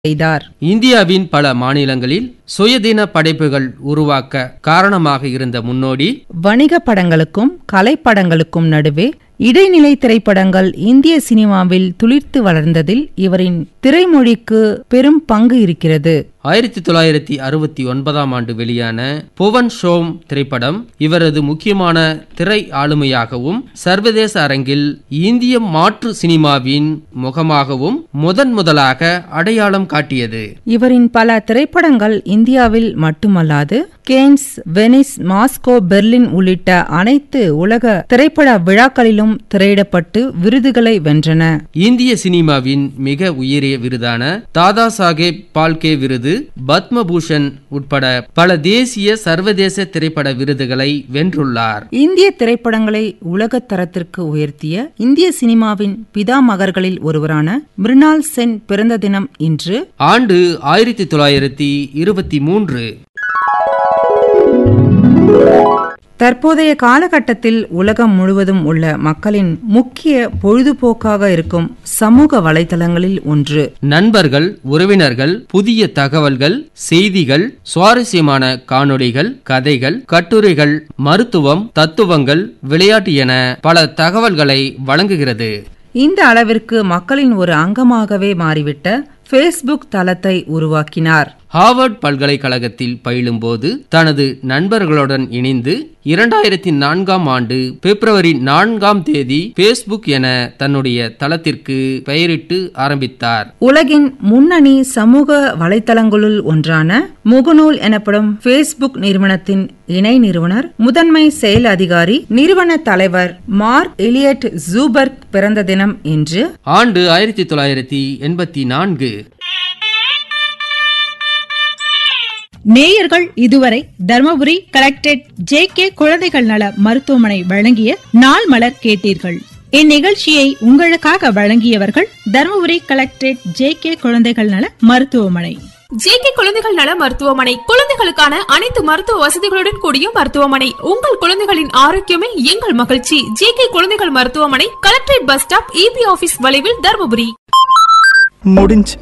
செய்தார் இந்தியாவின் பல மாநிலங்களில் சுயதின படைப்புகள் உருவாக்க காரணமாக இருந்த முன்னோடி வணிக படங்களுக்கும் கலைப்படங்களுக்கும் நடுவே இடைநிலை திரைப்படங்கள் இந்திய சினிமாவில் துளிர்த்து வளர்ந்ததில் இவரின் திரைமொழிக்கு பெரும் பங்கு இருக்கிறது ஆயிரத்தி தொள்ளாயிரத்தி அறுபத்தி ஒன்பதாம் ஆண்டு வெளியான புவன் ஷோம் திரைப்படம் இவரது முக்கியமான திரை ஆளுமையாகவும் சர்வதேச அரங்கில் இந்திய மாற்று சினிமாவின் முகமாகவும் முதன் முதலாக அடையாளம் காட்டியது இவரின் பல திரைப்படங்கள் இந்தியாவில் மட்டுமல்லாது கேன்ஸ் வெனிஸ் மாஸ்கோ பெர்லின் உள்ளிட்ட அனைத்து உலக திரைப்பட விழாக்களிலும் திரையிடப்பட்டு விருதுகளை வென்றன இந்திய சினிமாவின் மிக உயரிய விருதான தாதா சாஹேப் பால்கே விருது பத்மபூஷன் உட்பட பல தேசிய சர்வதேச திரைப்பட விருதுகளை வென்றுள்ளார் இந்திய திரைப்படங்களை உலகத் தரத்திற்கு உயர்த்திய இந்திய சினிமாவின் பிதாமகர்களில் ஒருவரான மிருணால் சென் பிறந்த தினம் இன்று ஆண்டு ஆயிரத்தி தொள்ளாயிரத்தி இருபத்தி மூன்று தற்போதைய காலகட்டத்தில் உலகம் முழுவதும் உள்ள மக்களின் முக்கிய பொழுதுபோக்காக இருக்கும் சமூக வலைதளங்களில் ஒன்று நண்பர்கள் உறவினர்கள் புதிய தகவல்கள் செய்திகள் சுவாரஸ்யமான காணொளிகள் கதைகள் கட்டுரைகள் மருத்துவம் தத்துவங்கள் விளையாட்டு என பல தகவல்களை வழங்குகிறது இந்த அளவிற்கு மக்களின் ஒரு அங்கமாகவே மாறிவிட்ட ஃபேஸ்புக் தளத்தை உருவாக்கினார் ஹார்வர்ட் பல்கலைக்கழகத்தில் பயிலும்போது தனது நண்பர்களுடன் இணைந்து இரண்டாயிரத்தி நான்காம் ஆண்டு பிப்ரவரி நான்காம் தேதி ஃபேஸ்புக் என தன்னுடைய தளத்திற்கு பெயரிட்டு ஆரம்பித்தார் உலகின் முன்னணி சமூக வலைத்தளங்களுள் ஒன்றான முகநூல் எனப்படும் ஃபேஸ்புக் நிறுவனத்தின் இணை நிறுவனர் முதன்மை செயல் அதிகாரி நிறுவன தலைவர் மார்க் எலியட் ஜூபர்க் பிறந்த தினம் என்று ஆண்டு ஆயிரத்தி தொள்ளாயிரத்தி எண்பத்தி நான்கு நேயர்கள் இதுவரை தர்மபுரி கலெக்டரேட் ஜே கே குழந்தைகள் நல மருத்துவமனை வழங்கிய நாள் மலர் கேட்டீர்கள் இந்நிகழ்ச்சியை உங்களுக்காக வழங்கியவர்கள் தர்மபுரி கலெக்டரேட் ஜே கே குழந்தைகள் நல மருத்துவமனை ஜேகே குழந்தைகள் நல மருத்துவமனை குழந்தைகளுக்கான அனைத்து மருத்துவ வசதிகளுடன் கூடிய மருத்துவமனை உங்கள் குழந்தைகளின் ஆரோக்கியமே எங்கள் மகிழ்ச்சி ஜேகே குழந்தைகள் மருத்துவமனை collectorate bus stop EB office வளைவில் தருமபுரி முடிஞ்சு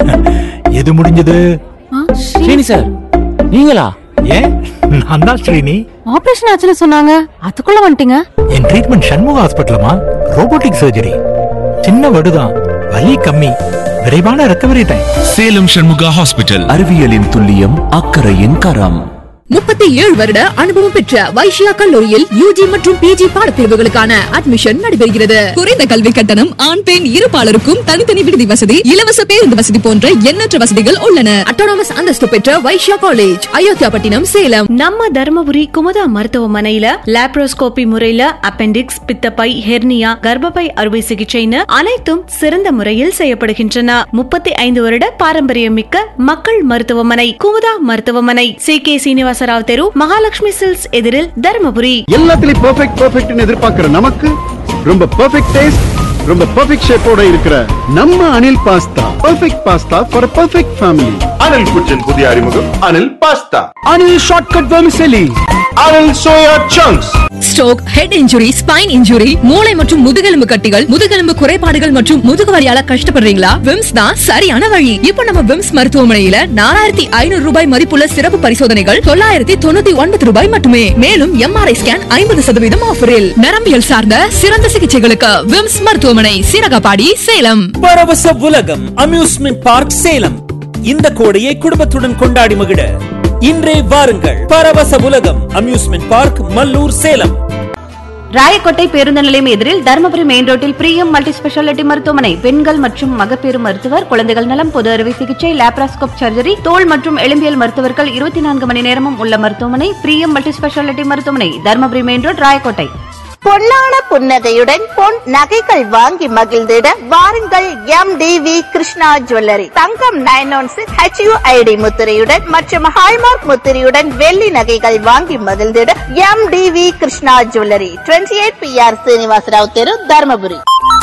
எது முடிஞ்சது ஸ்ரீனி சார் நீங்களா ஏன் நான் தான் ஸ்ரீனி ஆபரேஷன் ஆச்சுன்னு சொன்னாங்க அதுக்குள்ள வந்துட்டீங்க என் ட்ரீட்மெண்ட் சண்முக ஹாஸ்பிட்டலமா ரோபோட்டிக் சர்ஜரி சின்ன வடுதான் வலி கம்மி விரைவான recovery time Salem Shanmuga hospital அறிவியலின் துல்லியம் அக்கறையின் கரம் முப்பத்தி ஏழு வருட அனுபவம் பெற்ற வைஷ்யா கல்லூரியில் யூஜி மற்றும் பிஜி பாடப்பிரிவுகளுக்கான அட்மிஷன் நடைபெறுகிறது குறைந்த கல்வி கட்டணம் ஆண் பெண் இருபாலருக்கும் தனித்தனி விடுதி வசதி இலவச பேருந்து வசதி போன்ற எண்ணற்ற வசதிகள் உள்ளன அட்டானமஸ் அந்தஸ்து பெற்ற வைஷ்யா காலேஜ் அயோத்தியாபட்டினம் சேலம் நம்ம தர்மபுரி குமுதா மருத்துவமனையில லாப்ரோஸ்கோபி முறையில அப்பெண்டிக்ஸ் பித்தப்பை ஹெர்னியா கர்ப்பப்பை அறுவை சிகிச்சைன்னு அனைத்தும் சிறந்த முறையில் செய்யப்படுகின்றன முப்பத்தி ஐந்து வருட பாரம்பரியம் மிக்க மக்கள் மருத்துவமனை குமுதா மருத்துவமனை சி கே சீனிவாசராவ் தெரு மகாலட்சுமி சில்ஸ் எதிரில் தர்மபுரி எல்லாத்துலயும் பெர்ஃபெக்ட் பெர்ஃபெக்ட்னு எதிர்பார்க்கிற நமக்கு ரொம்ப பெர்ஃபெக்ட் டேஸ்ட் ரொம்ப பெர்ஃபெக்ட் ஷேப்போட இருக்கிற நம்ம Anil pasta perfect pasta for perfect family Anil kitchen புதிய அறிமுகம் Anil pasta Anil shortcut vermicelli Anil soya chunks stroke head injury spine injury மூளை மற்றும் முதுகெலும்பு கட்டிகள் முதுகெலும்பு குறைபாடுகள் மற்றும் முதுகு வலியால கஷ்டப்படுறீங்களா விம்ஸ் தான் சரியான வழி இப்போ நம்ம விம்ஸ் மருத்துவமனையில நாலாயிரத்தி ஐநூறு ரூபாய் மதிப்புள்ள சிறப்பு பரிசோதனைகள் தொள்ளாயிரத்தி தொண்ணூத்தி ஒன்பது ரூபாய் மட்டுமே மேலும் எம்ஆர்ஐ ஸ்கேன் ஐம்பது சதவீதம் ஆஃபரில் நரம்பியல் சார்ந்த சிறந்த சிகிச்சைகளுக்கு விம்ஸ் மருத்துவமனை சீரகப்பாடி சேலம் பரவச உலகம் அம்யூஸ்மெண்ட் பார்க் சேலம் இந்த கோடையை குடும்பத்துடன் கொண்டாடி மகிழ இன்றே வாருங்கள் பரவச உலகம் அம்யூஸ்மெண்ட் பார்க் மல்லூர் சேலம் ராயக்கோட்டை பேருந்து நிலையம் எதிரில் தர்மபுரி மெயின் ரோட்டில் பிரியம் மல்டி ஸ்பெஷாலிட்டி மருத்துவமனை பெண்கள் மற்றும் மகப்பேறு மருத்துவர் குழந்தைகள் நலம் பொது அறுவை சிகிச்சை லாப்ராஸ்கோப் சர்ஜரி தோல் மற்றும் எலும்பியல் மருத்துவர்கள் இருபத்தி நான்கு மணி நேரமும் உள்ள மருத்துவமனை பிரியம் மல்டி ஸ்பெஷாலிட்டி மருத்துவமனை தர்மபுரி மெயின் ரோட் ராயக்கோட்டை பொன்னான புன்னகையுடன் பொன் நகைகள் வாங்கி மகிழ்ந்திட வாருங்கள் M T V Krishna jewellery தங்கம் நைன் ஒன் சிக்ஸ் ஹெச்யூஐடி முத்திரையுடன் மற்றும் ஹால்மார்க் முத்திரையுடன் வெள்ளி நகைகள் வாங்கி மகிழ்ந்திட M T V Krishna jewellery twenty eight B R Srinivasarao தெரு தர்மபுரி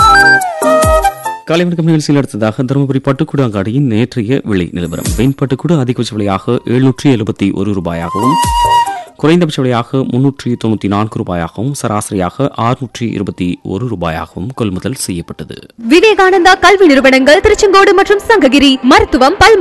காலை வணக்கம் நிகழ்ச்சியில் அடுத்ததாக தருமபுரி பட்டுக்கூடு அங்காடியின் நேற்றைய விலை நிலவரம் வெண் பட்டுக்கூடு அதிகபட்ச விலையாக எழுநூற்றி எழுபத்தி ஒரு ரூபாயாகவும் குறைந்தபட்ச விலையாக முன்னூற்றி தொண்ணூற்றி நான்கு ரூபாயாகவும் சராசரியாக ஆறுநூற்றி இருபத்தி ஒரு ரூபாயாகவும் கொள்முதல் செய்யப்பட்டது விவேகானந்தா கல்வி நிறுவனங்கள் திருச்செங்கோடு மற்றும் சங்ககிரி மருத்துவம் பல்